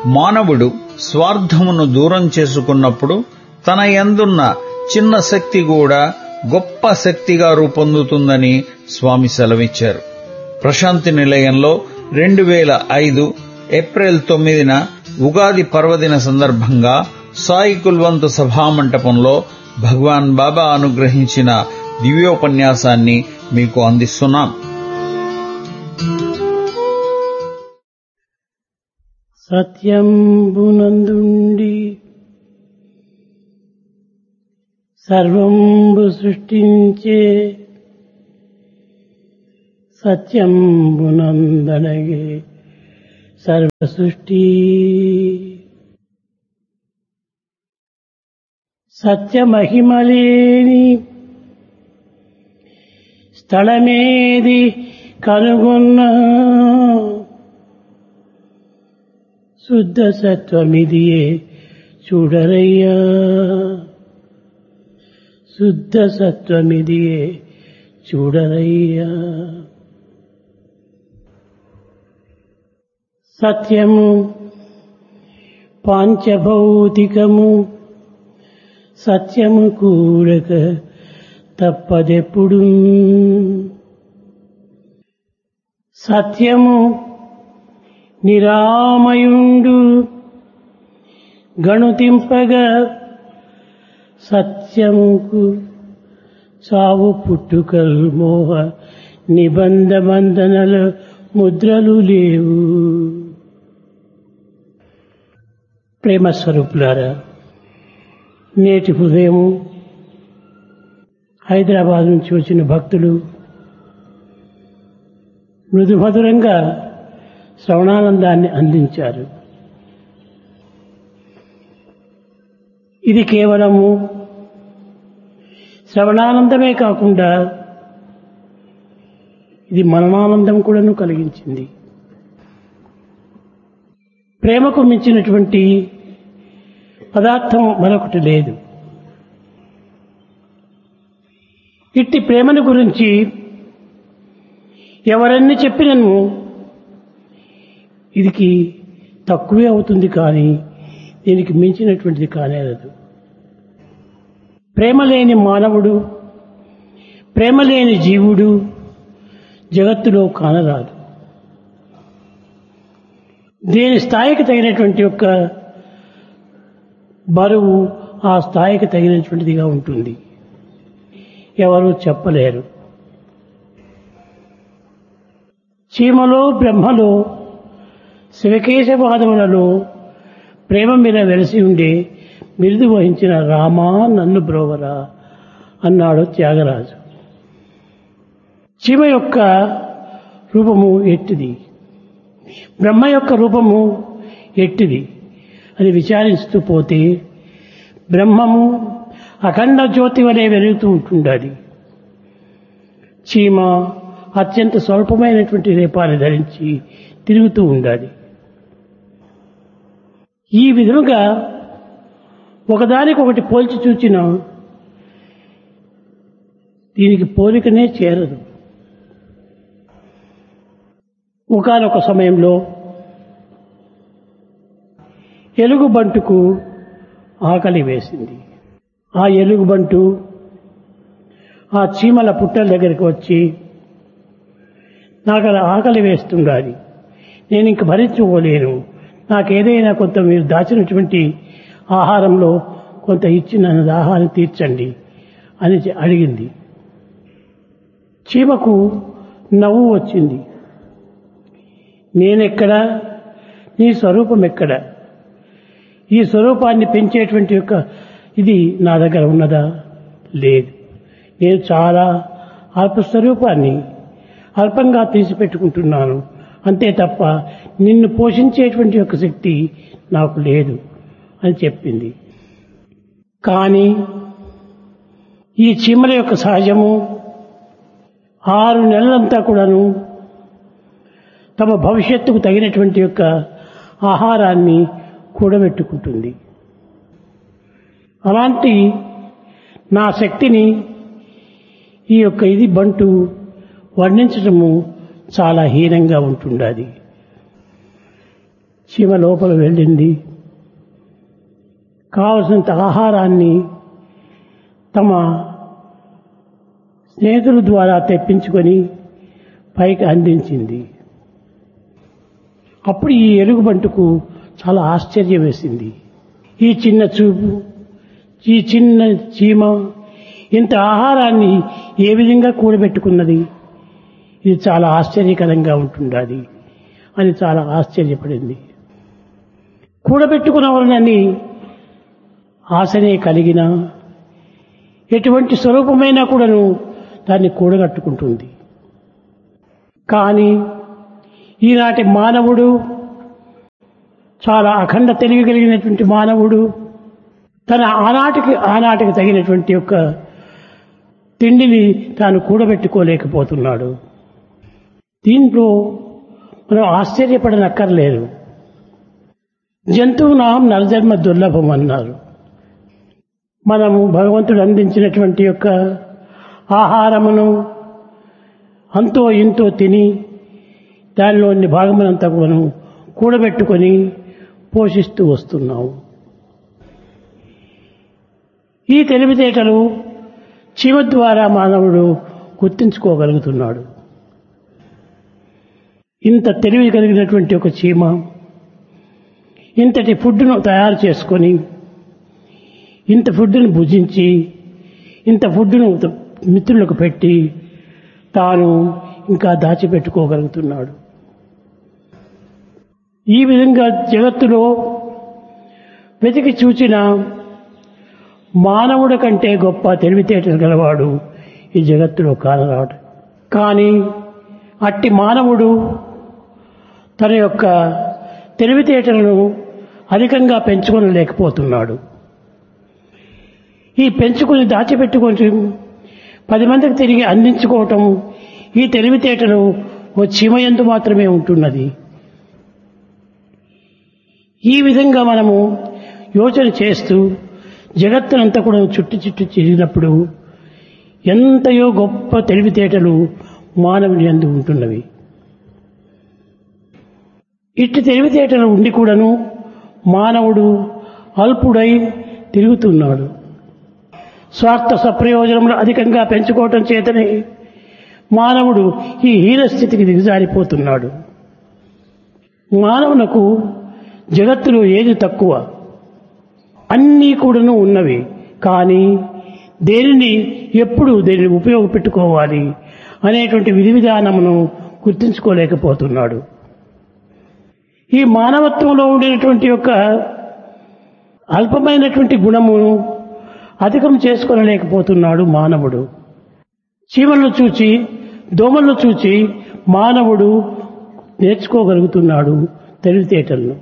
మానవుడు స్వార్థమును దూరం చేసుకున్నప్పుడు తన యందున్న చిన్న శక్తి కూడా గొప్ప శక్తిగా రూపొందుతుందని స్వామి సెలవిచ్చారు ప్రశాంతి నిలయంలో రెండు వేల ఐదు ఏప్రిల్ తొమ్మిదిన ఉగాది పర్వదిన సందర్భంగా సాయి కుల్వంతు సభామంటపంలో భగవాన్ బాబా అనుగ్రహించిన దివ్యోపన్యాసాన్ని మీకు అందిస్తున్నాం సత్యంబునందుండి సర్వంబు సృష్టించే సత్యంబునందనగే సర్వ సృష్టి సత్యమహిమలేని స్థలమేది కనుగొన్నా శుద్ధ సత్వమిదియే చూడరయ్యా శుద్ధ సత్వమిదియే చూడరయ్యా సత్యము పాంచభౌతికము సత్యము కూడక తప్పదెప్పుడు సత్యము నిరామయుండు గణుతింపగా సత్యముకు చావు పుట్టుకలు మోహ నిబంధ బంధనల ముద్రలు లేవు ప్రేమ స్వరూపులారా నేటి హృదయము హైదరాబాద్ నుంచి వచ్చిన భక్తులు మృదు మధురంగా శ్రవణానందాన్ని అందించారు ఇది కేవలము శ్రవణానందమే కాకుండా ఇది మననానందం కూడాను కలిగించింది ప్రేమకు మించినటువంటి పదార్థం మరొకటి లేదు ఇట్టి ప్రేమను గురించి ఎవరన్నీ చెప్పినను ఇదికి తక్కువే అవుతుంది కానీ దీనికి మించినటువంటిది కానేరదు ప్రేమ లేని మానవుడు ప్రేమ లేని జీవుడు జగత్తులో కానరాదు దీని స్థాయికి తగినటువంటి యొక్క బరువు ఆ స్థాయికి తగినటువంటిదిగా ఉంటుంది ఎవరు చెప్పలేరు చీమలో బ్రహ్మలో శివకేశవాదములలో ప్రేమ మీద వెలసి ఉండే బిరుదు వహించిన రామా నన్ను బ్రోవరా అన్నాడు త్యాగరాజు చీమ యొక్క రూపము ఎట్టిది బ్రహ్మ యొక్క రూపము ఎట్టిది అని విచారిస్తూ పోతే బ్రహ్మము అఖండ జ్యోతి వలె వెలుగుతూ ఉంటుండాలి చీమ అత్యంత స్వల్పమైనటువంటి రేపాన్ని ధరించి తిరుగుతూ ఉండాలి ఈ విధముగా ఒకదానికొకటి పోల్చి చూచిన దీనికి పోలికనే చేరదు ఒకనొక సమయంలో ఎలుగుబంటుకు ఆకలి వేసింది ఆ ఎలుగుబంటు ఆ చీమల పుట్టల దగ్గరికి వచ్చి నాకు అలా ఆకలి వేస్తుండాలి నేను ఇంక భరించుకోలేను నాకేదైనా కొంత మీరు దాచినటువంటి ఆహారంలో కొంత ఇచ్చి నన్ను దాహాన్ని తీర్చండి అని చె- అడిగింది చీమకు నవ్వు వచ్చింది నేనెక్కడ నీ స్వరూపం ఎక్కడ ఈ స్వరూపాన్ని పెంచేటువంటి యొక్క ఇది నా దగ్గర ఉన్నదా లేదు నేను చాలా అల్ప స్వరూపాన్ని అల్పంగా తీసి పెట్టుకుంటున్నాను అంతే తప్ప నిన్ను పోషించేటువంటి యొక్క శక్తి నాకు లేదు అని చెప్పింది కానీ ఈ చీమల యొక్క సహజము ఆరు నెలలంతా కూడాను తమ భవిష్యత్తుకు తగినటువంటి యొక్క ఆహారాన్ని కూడబెట్టుకుంటుంది అలాంటి నా శక్తిని ఈ యొక్క ఇది బంటు వర్ణించటము చాలా హీనంగా ఉంటుండాలి చీమ లోపల వెళ్ళింది కావలసినంత ఆహారాన్ని తమ స్నేహితుల ద్వారా తెప్పించుకొని పైకి అందించింది అప్పుడు ఈ ఎలుగుబంటుకు చాలా ఆశ్చర్యం వేసింది ఈ చిన్న చూపు ఈ చిన్న చీమ ఇంత ఆహారాన్ని ఏ విధంగా కూడబెట్టుకున్నది ఇది చాలా ఆశ్చర్యకరంగా ఉంటుండాలి అని చాలా ఆశ్చర్యపడింది కూడబెట్టుకున్న వలనని ఆశనే కలిగిన ఎటువంటి స్వరూపమైనా కూడాను దాన్ని కూడగట్టుకుంటుంది కానీ ఈనాటి మానవుడు చాలా అఖండ తెలివి కలిగినటువంటి మానవుడు తన ఆనాటికి ఆనాటికి తగినటువంటి యొక్క తిండిని తాను కూడబెట్టుకోలేకపోతున్నాడు దీంట్లో మనం ఆశ్చర్యపడనక్కర్లేదు జంతువునాం నరజన్మ దుర్లభం అన్నారు మనము భగవంతుడు అందించినటువంటి యొక్క ఆహారమును అంతో ఇంతో తిని దానిలోని భాగమునంతా మనం కూడబెట్టుకొని పోషిస్తూ వస్తున్నాము ఈ తెలివితేటలు చీమ ద్వారా మానవుడు గుర్తించుకోగలుగుతున్నాడు ఇంత తెలివి కలిగినటువంటి ఒక చీమ ఇంతటి ఫుడ్ను తయారు చేసుకొని ఇంత ఫుడ్ను భుజించి ఇంత ఫుడ్ను మిత్రులకు పెట్టి తాను ఇంకా దాచిపెట్టుకోగలుగుతున్నాడు ఈ విధంగా జగత్తులో వెతికి చూచిన మానవుడి కంటే గొప్ప తెలివితేటలు గలవాడు ఈ జగత్తులో కానరాడు కానీ అట్టి మానవుడు తన యొక్క తెలివితేటలను అధికంగా పెంచుకొనలేకపోతున్నాడు ఈ పెంచుకుని దాచిపెట్టుకొని పది మందికి తిరిగి అందించుకోవటం ఈ తెలివితేటలు ఓ చీమయందు మాత్రమే ఉంటున్నది ఈ విధంగా మనము యోచన చేస్తూ జగత్తునంతా కూడా చుట్టు చుట్టు తిరిగినప్పుడు ఎంతయో గొప్ప తెలివితేటలు మానవుని అందు ఉంటున్నవి ఇట్టి తెలివితేటలు ఉండి కూడాను మానవుడు అల్పుడై తిరుగుతున్నాడు స్వార్థ సప్రయోజనములు అధికంగా పెంచుకోవటం చేతనే మానవుడు ఈ హీనస్థితికి దిగజారిపోతున్నాడు మానవునకు జగత్తులో ఏది తక్కువ అన్నీ కూడాను ఉన్నవి కానీ దేనిని ఎప్పుడు దేనిని ఉపయోగపెట్టుకోవాలి అనేటువంటి విధి విధానమును గుర్తించుకోలేకపోతున్నాడు ఈ మానవత్వంలో ఉండినటువంటి యొక్క అల్పమైనటువంటి గుణమును అధికం చేసుకొనలేకపోతున్నాడు మానవుడు చీమలను చూచి దోమలను చూచి మానవుడు నేర్చుకోగలుగుతున్నాడు తెలివితేటలను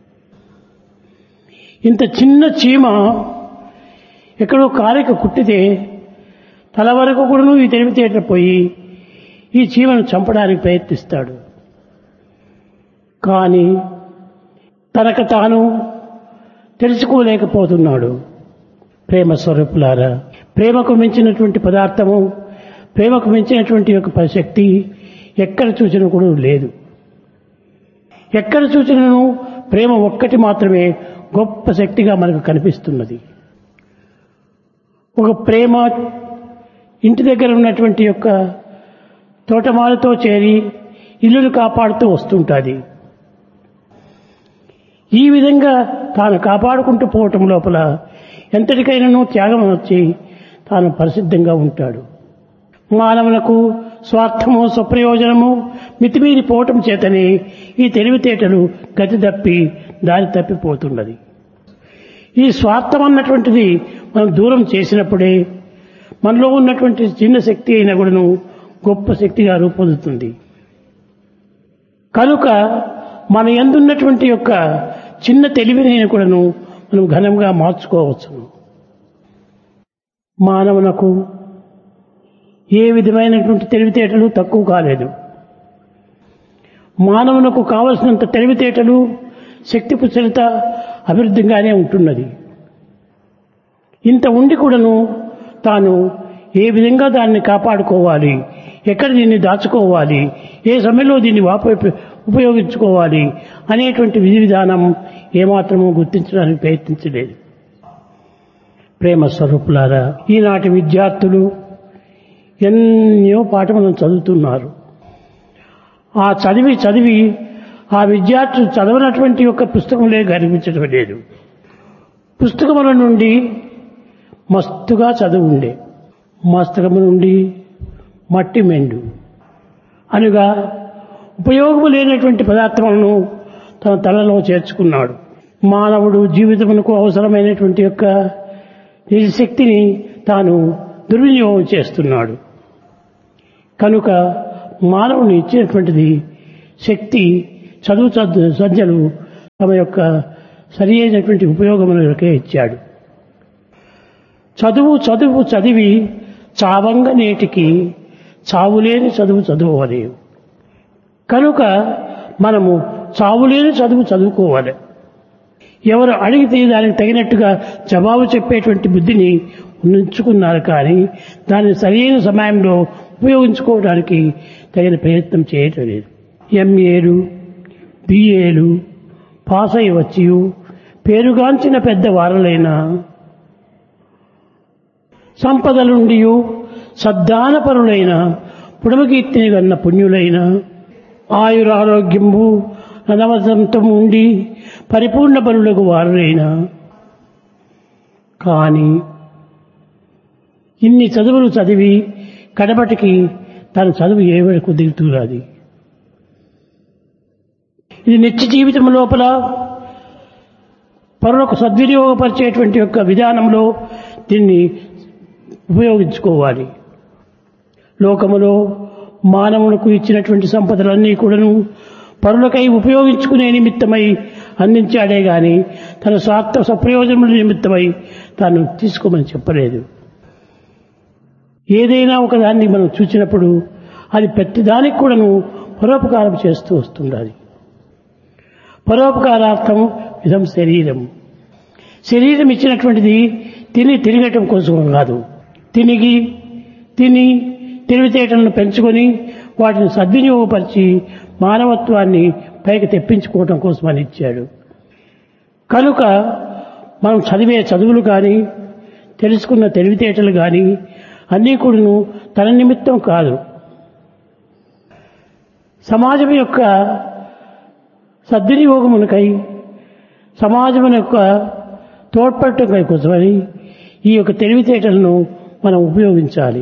ఇంత చిన్న చీమ ఎక్కడో కాలిక కుట్టితే తల వరకు కూడా ఈ తెలివితేటలు పోయి ఈ చీమను చంపడానికి ప్రయత్నిస్తాడు కానీ తనకు తాను తెలుసుకోలేకపోతున్నాడు ప్రేమ స్వరూపులారా ప్రేమకు మించినటువంటి పదార్థము ప్రేమకు మించినటువంటి యొక్క శక్తి ఎక్కడ చూసినా కూడా లేదు ఎక్కడ చూసినను ప్రేమ ఒక్కటి మాత్రమే గొప్ప శక్తిగా మనకు కనిపిస్తున్నది ఒక ప్రేమ ఇంటి దగ్గర ఉన్నటువంటి యొక్క తోటమాలతో చేరి ఇల్లును కాపాడుతూ వస్తుంటుంది ఈ విధంగా తాను కాపాడుకుంటూ పోవటం లోపల ఎంతటికైనాను త్యాగం వచ్చి తాను పరిసిద్ధంగా ఉంటాడు మానవులకు స్వార్థము స్వప్రయోజనము మితిమీరి పోవటం చేతనే ఈ తెలివితేటలు గతి తప్పి దారి తప్పిపోతున్నది ఈ స్వార్థం అన్నటువంటిది మనం దూరం చేసినప్పుడే మనలో ఉన్నటువంటి చిన్న శక్తి అయినా కూడాను గొప్ప శక్తిగా రూపొందుతుంది కనుక మన ఎందున్నటువంటి యొక్క చిన్న తెలివినైనా కూడాను మనం ఘనంగా మార్చుకోవచ్చు మానవునకు ఏ విధమైనటువంటి తెలివితేటలు తక్కువ కాలేదు మానవునకు కావలసినంత తెలివితేటలు శక్తి పుచ్చలత అభివృద్ధిగానే ఉంటున్నది ఇంత ఉండి కూడాను తాను ఏ విధంగా దాన్ని కాపాడుకోవాలి ఎక్కడ దీన్ని దాచుకోవాలి ఏ సమయంలో దీన్ని వాప ఉపయోగించుకోవాలి అనేటువంటి విధి విధానం ఏమాత్రమూ గుర్తించడానికి ప్రయత్నించలేదు ప్రేమ స్వరూపులారా ఈనాటి విద్యార్థులు ఎన్నో పాఠములను చదువుతున్నారు ఆ చదివి చదివి ఆ విద్యార్థులు చదవనటువంటి యొక్క పుస్తకంలే కనిపించడం లేదు పుస్తకముల నుండి మస్తుగా చదువు ఉండే మస్తకము నుండి మట్టి మెండు అనగా ఉపయోగము లేనటువంటి పదార్థములను తన తలలో చేర్చుకున్నాడు మానవుడు జీవితమునకు అవసరమైనటువంటి యొక్క నిజ శక్తిని తాను దుర్వినియోగం చేస్తున్నాడు కనుక మానవుని ఇచ్చినటువంటిది శక్తి చదువు చదువు సజ్జలు తమ యొక్క సరి అయినటువంటి ఉపయోగములకే ఇచ్చాడు చదువు చదువు చదివి చావంగ నేటికి చావులేని చదువు చదువుకోలేవు కనుక మనము చావులేని చదువు చదువుకోవాలి ఎవరు అడిగితే దానికి తగినట్టుగా జవాబు చెప్పేటువంటి బుద్ధిని ఉంచుకున్నారు కానీ దాన్ని సరైన సమయంలో ఉపయోగించుకోవడానికి తగిన ప్రయత్నం చేయటం లేదు ఎంఏలు బిఏలు పాస్ అయి వచ్చి పేరుగాంచిన పెద్ద వారలైన సంపదలుండి సద్దానపరులైన పుడమకీర్తిని కన్న పుణ్యులైన ఆయురారోగ్యము నవదంతం ఉండి పరిపూర్ణ బలులకు వారులైన కానీ ఇన్ని చదువులు చదివి కడపటికి తన చదువు ఏ వరకు దిగుతున్నది ఇది నిత్య జీవితం లోపల పరులకు సద్వినియోగపరిచేటువంటి యొక్క విధానంలో దీన్ని ఉపయోగించుకోవాలి లోకములో మానవులకు ఇచ్చినటువంటి సంపదలన్నీ కూడాను పరులకై ఉపయోగించుకునే నిమిత్తమై అందించాడే గాని తన స్వార్థ సప్రయోజనముల నిమిత్తమై తాను తీసుకోమని చెప్పలేదు ఏదైనా ఒకదాన్ని మనం చూసినప్పుడు అది ప్రతిదానికి కూడాను పరోపకారం చేస్తూ వస్తుండాలి పరోపకారార్థం ఇదం శరీరం శరీరం ఇచ్చినటువంటిది తిని తిరగటం కోసం కాదు తినిగి తిని తెలివితేటలను పెంచుకొని వాటిని సద్వినియోగపరిచి మానవత్వాన్ని పైకి తెప్పించుకోవటం కోసమని ఇచ్చాడు కనుక మనం చదివే చదువులు కానీ తెలుసుకున్న తెలివితేటలు కానీ అన్నీ కూడాను తన నిమిత్తం కాదు సమాజం యొక్క సద్వినియోగమునకై సమాజం యొక్క తోడ్పడటం కోసమని ఈ యొక్క తెలివితేటలను మనం ఉపయోగించాలి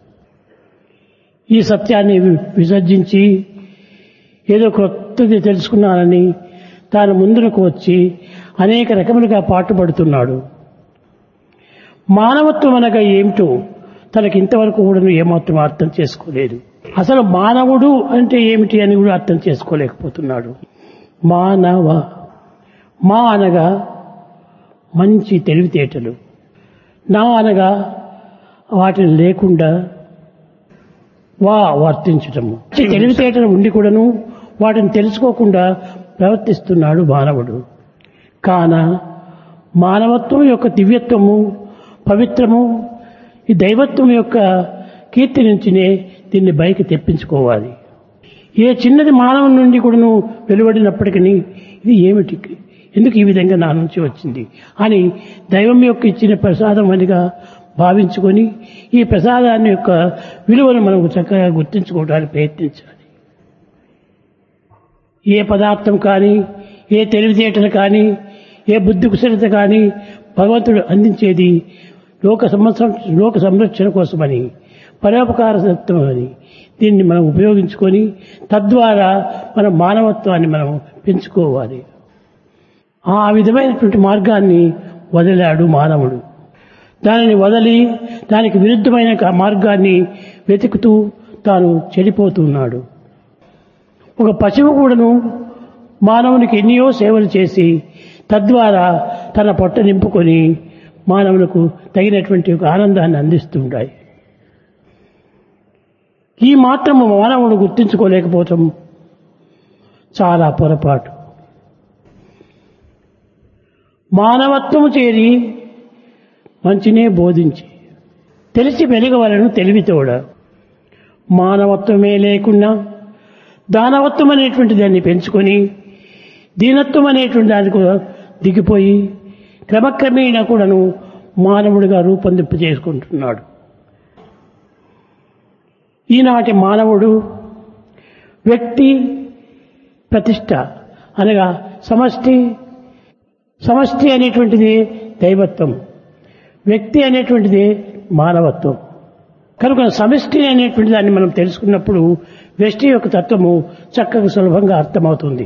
ఈ సత్యాన్ని విసర్జించి ఏదో క్రొత్తది తెలుసుకున్నానని తాను ముందుకు వచ్చి అనేక రకములుగా పాటుపడుతున్నాడు మానవత్వం అనగా ఏమిటో తనకి ఇంతవరకు కూడా ఏమాత్రం అర్థం చేసుకోలేదు అసలు మానవుడు అంటే ఏమిటి అని కూడా అర్థం చేసుకోలేకపోతున్నాడు మానవ మా అనగా మంచి తెలివితేటలు నా అనగా వాటిని లేకుండా వా వర్తించటము తెలివితేటలు ఉండి కూడాను వాటిని తెలుసుకోకుండా ప్రవర్తిస్తున్నాడు మానవుడు కాన మానవత్వం యొక్క దివ్యత్వము పవిత్రము ఈ దైవత్వం యొక్క కీర్తి నుంచినే దీన్ని బయకి తెప్పించుకోవాలి ఏ చిన్నది మానవుని నుండి కూడాను వెలువడినప్పటికీ ఇది ఏమిటి ఎందుకు ఈ విధంగా నా నుంచి వచ్చింది అని దైవం యొక్క ఇచ్చిన ప్రసాదం అనిగా భావించుకొని ఈ ప్రసాదాన్ని యొక్క విలువను మనం చక్కగా గుర్తించుకోవడానికి ప్రయత్నించాలి ఏ పదార్థం కానీ ఏ తెలివితేటలు కానీ ఏ బుద్ధి కుశలత కానీ భగవంతుడు అందించేది లోక సంవత్సరం లోక సంరక్షణ కోసమని పరోపకార సత్వమని దీన్ని మనం ఉపయోగించుకొని తద్వారా మన మానవత్వాన్ని మనం పెంచుకోవాలి ఆ విధమైనటువంటి మార్గాన్ని వదిలాడు మానవుడు దానిని వదిలి దానికి విరుద్ధమైన మార్గాన్ని వెతుకుతూ తాను చెడిపోతున్నాడు ఒక పశువు కూడాను మానవునికి ఎన్నో సేవలు చేసి తద్వారా తన పొట్ట నింపుకొని మానవులకు తగినటువంటి ఒక ఆనందాన్ని అందిస్తుంటాయి ఈ మాత్రము మానవుడు గుర్తించుకోలేకపోవటం చాలా పొరపాటు మానవత్వము చేరి మంచినే బోధించి తెలిసి వెలుగవలను తెలివితోడ మానవత్వమే లేకుండా దానవత్వం అనేటువంటి దాన్ని పెంచుకొని దీనత్వం అనేటువంటి దానికి దిగిపోయి క్రమక్రమేణా కూడాను మానవుడిగా రూపొందింప చేసుకుంటున్నాడు ఈనాటి మానవుడు వ్యక్తి ప్రతిష్ట అనగా సమష్టి సమష్టి అనేటువంటిది దైవత్వం వ్యక్తి అనేటువంటిది మానవత్వం కనుక సమష్టి అనేటువంటి దాన్ని మనం తెలుసుకున్నప్పుడు వ్యష్టి యొక్క తత్వము చక్కగా సులభంగా అర్థమవుతుంది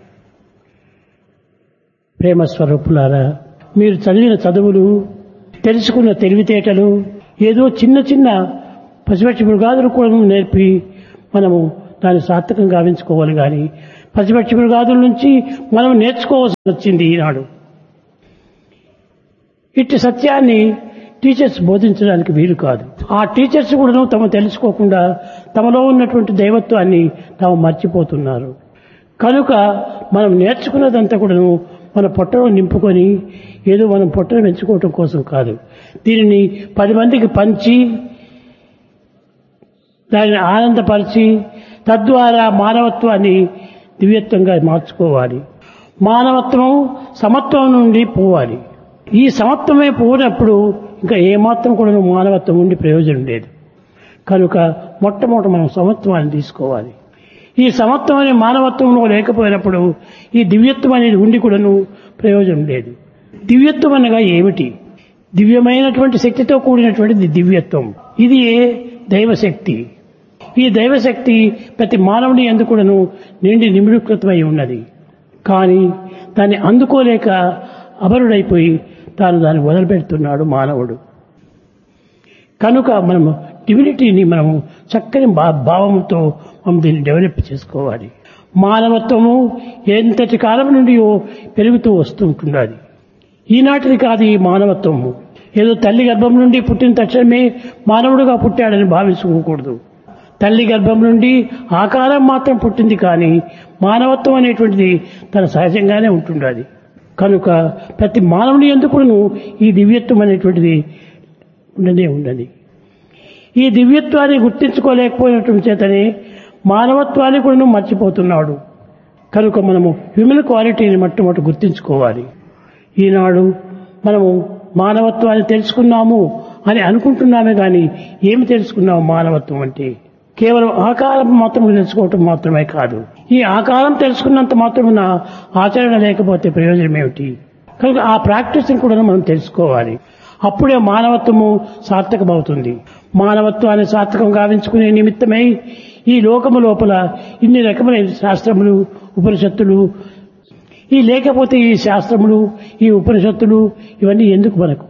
ప్రేమ స్వరూపులారా మీరు చదివిన చదువులు తెలుసుకున్న తెలివితేటలు ఏదో చిన్న చిన్న పసిపచ్చి మృగాదులు కూడా నేర్పి మనము దాన్ని సార్థకం గావించుకోవాలి కానీ పసిపచ్చి మృగాదుల నుంచి మనం నేర్చుకోవాల్సి వచ్చింది ఈనాడు ఇట్టి సత్యాన్ని టీచర్స్ బోధించడానికి వీలు కాదు ఆ టీచర్స్ కూడా తమ తెలుసుకోకుండా తమలో ఉన్నటువంటి దైవత్వాన్ని తాము మర్చిపోతున్నారు కనుక మనం నేర్చుకున్నదంతా కూడాను మన పొట్టలో నింపుకొని ఏదో మనం పొట్టను పెంచుకోవటం కోసం కాదు దీనిని పది మందికి పంచి దానిని ఆనందపరిచి తద్వారా మానవత్వాన్ని దివ్యత్వంగా మార్చుకోవాలి మానవత్వం సమత్వం నుండి పోవాలి ఈ సమత్వమే పోయినప్పుడు ఇంకా ఏమాత్రం కూడా మానవత్వం ఉండి ప్రయోజనం లేదు కనుక మొట్టమొదటి మనం సమత్వాన్ని తీసుకోవాలి ఈ సమత్వం అనే మానవత్వంలో లేకపోయినప్పుడు ఈ దివ్యత్వం అనేది ఉండి కూడాను ప్రయోజనం లేదు దివ్యత్వం అనగా ఏమిటి దివ్యమైనటువంటి శక్తితో కూడినటువంటిది దివ్యత్వం ఇది దైవశక్తి ఈ దైవశక్తి ప్రతి మానవుని ఎందుకుడను నిండి నిమిడీకృతమై ఉన్నది కానీ దాన్ని అందుకోలేక అమరుడైపోయి తాను దాన్ని వదిలిపెడుతున్నాడు మానవుడు కనుక మనము డివినిటీని మనము చక్కని భా- భావంతో మనం దీన్ని డెవలప్ చేసుకోవాలి మానవత్వము ఎంతటి కాలం నుండి పెరుగుతూ వస్తూ ఉంటున్నది ఈనాటిది కాదు ఈ మానవత్వము ఏదో తల్లి గర్భం నుండి పుట్టిన తక్షణమే మానవుడుగా పుట్టాడని భావించుకోకూడదు తల్లి గర్భం నుండి ఆకారం మాత్రం పుట్టింది కానీ మానవత్వం అనేటువంటిది తన సహజంగానే ఉంటుండది కనుక ప్రతి మానవుని ఎందుకును ఈ దివ్యత్వం అనేటువంటిది ఉండనే ఉండదు ఈ దివ్యత్వాన్ని గుర్తించుకోలేకపోయినటువంటి చేతనే మానవత్వాన్ని కూడా మర్చిపోతున్నాడు కనుక మనము హ్యూమన్ క్వాలిటీని మొట్టమొదటి గుర్తించుకోవాలి ఈనాడు మనము మానవత్వాన్ని తెలుసుకున్నాము అని అనుకుంటున్నామే కానీ ఏమి తెలుసుకున్నాము మానవత్వం అంటే కేవలం ఆకారం మాత్రం తెలుసుకోవటం మాత్రమే కాదు ఈ ఆకారం తెలుసుకున్నంత మాత్రమున ఆచరణ లేకపోతే ప్రయోజనం ఏమిటి కనుక ఆ ప్రాక్టీస్ కూడా మనం తెలుసుకోవాలి అప్పుడే మానవత్వము సార్థకమవుతుంది మానవత్వాన్ని సార్థకం గావించుకునే నిమిత్తమై ఈ లోకము లోపల ఇన్ని రకమైన శాస్త్రములు ఉపనిషత్తులు ఈ లేకపోతే ఈ శాస్త్రములు ఈ ఉపనిషత్తులు ఇవన్నీ ఎందుకు మనకు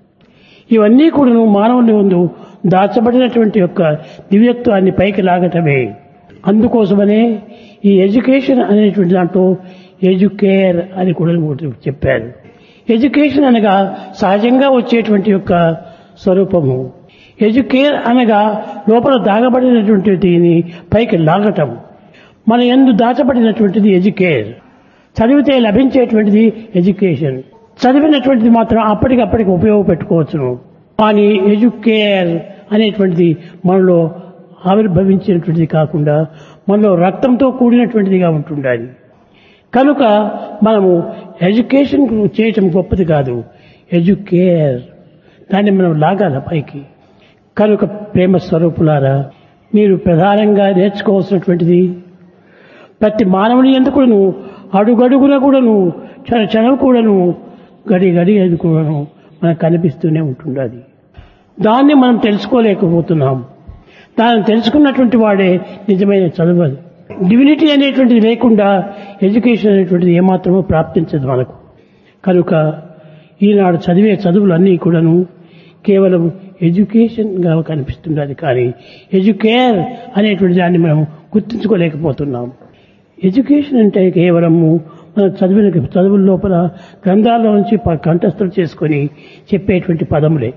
ఇవన్నీ కూడా మానవుని ముందు దాచబడినటువంటి యొక్క దివ్యత్వాన్ని పైకి లాగటమే అందుకోసమనే ఈ ఎడ్యుకేషన్ అనేటువంటి దాంట్లో ఎడ్యుకేర్ అని కూడా ఒకటి చెప్పారు ఎడ్యుకేషన్ అనగా సహజంగా వచ్చేటువంటి యొక్క స్వరూపము ఎడ్యుకేర్ అనగా లోపల దాగబడినటువంటి దీన్ని పైకి లాగటం మన ఎందు దాచబడినటువంటిది ఎడ్యుకేర్ చదివితే లభించేటువంటిది ఎడ్యుకేషన్ చదివినటువంటిది మాత్రం అప్పటికప్పటికి ఉపయోగపెట్టుకోవచ్చును కానీ ఎడ్యుకేర్ అనేటువంటిది మనలో ఆవిర్భవించినటువంటిది కాకుండా మనలో రక్తంతో కూడినటువంటిదిగా ఉంటుండాలి కనుక మనము ఎడ్యుకేషన్ చేయటం గొప్పది కాదు ఎడ్యుకేర్ దాన్ని మనం లాగాల పైకి కనుక ప్రేమ స్వరూపులారా మీరు ప్రధానంగా నేర్చుకోవాల్సినటువంటిది ప్రతి మానవుని ఎందుకును అడుగడుగున కూడాను క్షణ క్షణం కూడాను గడి గడి అది కూడాను మనకు కనిపిస్తూనే ఉంటుండది దాన్ని మనం తెలుసుకోలేకపోతున్నాం దాన్ని తెలుసుకున్నటువంటి వాడే నిజమైన చదువు అది. డివినిటీ అనేటువంటిది లేకుండా ఎడ్యుకేషన్ అనేటువంటిది ఏమాత్రమూ ప్రాప్తించదు మనకు కనుక ఈనాడు చదివే చదువులన్నీ కూడాను కేవలం ఎడ్యుకేషన్గా కనిపిస్తున్నది కానీ ఎడ్యుకేర్ అనేటువంటి దాన్ని మనం గుర్తించుకోలేకపోతున్నాం ఎడ్యుకేషన్ అంటే కేవలము మనం చదివిన చదువుల లోపల గ్రంథాల్లో నుంచి ప- కంఠస్థం చేసుకొని చెప్పేటువంటి పదములే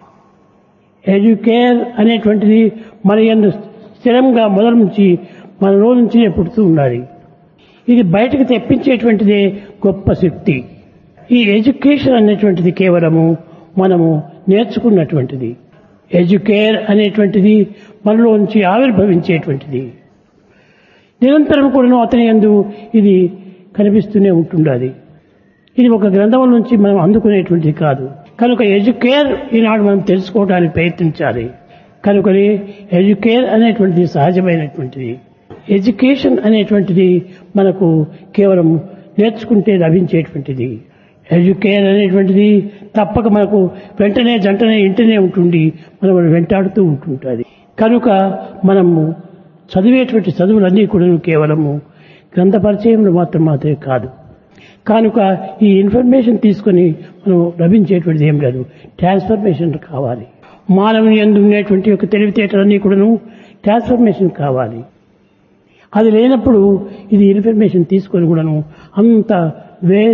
ఎడ్యుకేర్ అనేటువంటిది మన యందు స్థిరంగా మొదల నుంచి మన రోజు నుంచి పుడుతూ ఉండాలి ఇది బయటకు తెప్పించేటువంటిదే గొప్ప శక్తి ఈ ఎడ్యుకేషన్ అనేటువంటిది కేవలము మనము నేర్చుకున్నటువంటిది ఎడ్యుకేర్ అనేటువంటిది మనలో నుంచి ఆవిర్భవించేటువంటిది నిరంతరం కూడా అతని యందు ఇది కనిపిస్తూనే ఉంటుండాలి ఇది ఒక గ్రంథం నుంచి మనం అందుకునేటువంటిది కాదు కనుక ఎడ్యుకేర్ ఈనాడు మనం తెలుసుకోవడానికి ప్రయత్నించాలి కనుకని ఎడ్యుకేర్ అనేటువంటిది సహజమైనటువంటిది ఎడ్యుకేషన్ అనేటువంటిది మనకు కేవలం నేర్చుకుంటే లభించేటువంటిది ఎడ్యుకేర్ అనేటువంటిది తప్పక మనకు వెంటనే జంటనే ఇంటనే ఉంటుంది మనం వెంటాడుతూ ఉంటుంటుంది కనుక మనము చదివేటువంటి చదువులన్నీ కూడా కేవలము గ్రంథ పరిచయంలో మాత్రం మాత్రమే కాదు కనుక ఈ ఇన్ఫర్మేషన్ తీసుకొని మనం లభించేటువంటిది ఏం లేదు ట్రాన్స్ఫర్మేషన్ కావాలి మానవుని ఎందు ఉండేటువంటి యొక్క తెలివితేటలన్నీ కూడాను ట్రాన్స్ఫర్మేషన్ కావాలి అది లేనప్పుడు ఇది ఇన్ఫర్మేషన్ తీసుకొని కూడాను అంత వే